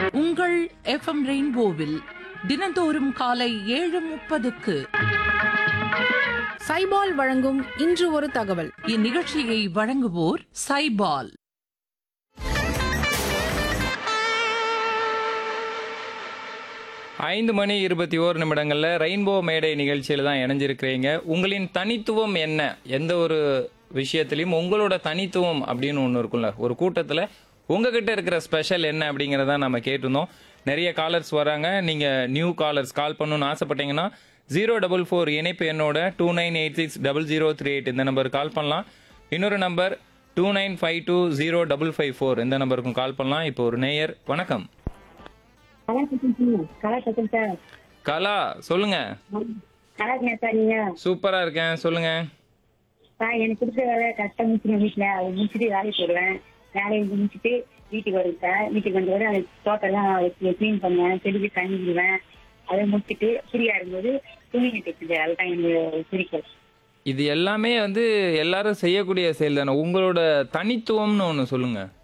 உங்கள் எஃப்எம் ரெயின்போவில் தினந்தோறும் காலை ஏழு முப்பதுக்கு சைபால் வழங்கும் இன்று ஒரு தகவல் இந்நிகழ்ச்சியை வழங்குவோர் சைபால் ஐந்து மணி இருபத்தி ஓரு நிமிடங்களில் ரெயின்போ மேடை நிகழ்ச்சியில் தான் இணைஞ்சிருக்கிறீங்க உங்களின் தனித்துவம் என்ன எந்த ஒரு விஷயத்துலையும் உங்களோட தனித்துவம் அப்படின்னு ஒன்று இருக்கும்ல ஒரு கூட்டத்தில் உங்ககிட்ட இருக்கிற ஸ்பெஷல் என்ன அப்படிங்கிறத நம்ம கேட்டிருந்தோம் நிறைய காலர்ஸ் வராங்க நீங்கள் நியூ காலர்ஸ் கால் பண்ணணும்னு ஆசைப்பட்டீங்கன்னா ஜீரோ டபுள் ஃபோர் இணைப்பு என்னோட two nine eight six double zero three eight இந்த நம்பருக்கு கால் பண்ணலாம் இன்னொரு number two nine five two zero double five four இந்த நம்பருக்கும் கால் பண்ணலாம் இப்போ ஒரு நேயர் வணக்கம் கலா கட்டிங்க கலா கட்டிங்க சார் கலா சொல்லுங்க நல்லா இருக்கீங்க சார் நீங்க சூப்பரா இருக்கேன் சொல்லுங்க சார் எனக்கு பிடிச்ச வேலை கரெக்டா முடிச்சிருவேன் வீட்டுல அதை முடிச்சுட்டு வேலைக்கு போடுவேன் வேலையை முடிச்சுட்டு வீட்டுக்கு வருவேன் சார் வீட்டுக்கு வந்த வரை அந்த தோட்டெல்லாம் க்ளீன் பண்ணுவேன் செடிக்கு தண்ணி விடுவேன் அதை முடிச்சுட்டு ஃப்ரீயா இருக்கும்போது துணிங்க தைச்சு அதுதான் எனக்கு குறிக்கோள் இது எல்லாமே வந்து எல்லாரும் செய்யக்கூடிய செயல் தானே உங்களோட தனித்துவம்னு ஒன்று சொல்லுங்க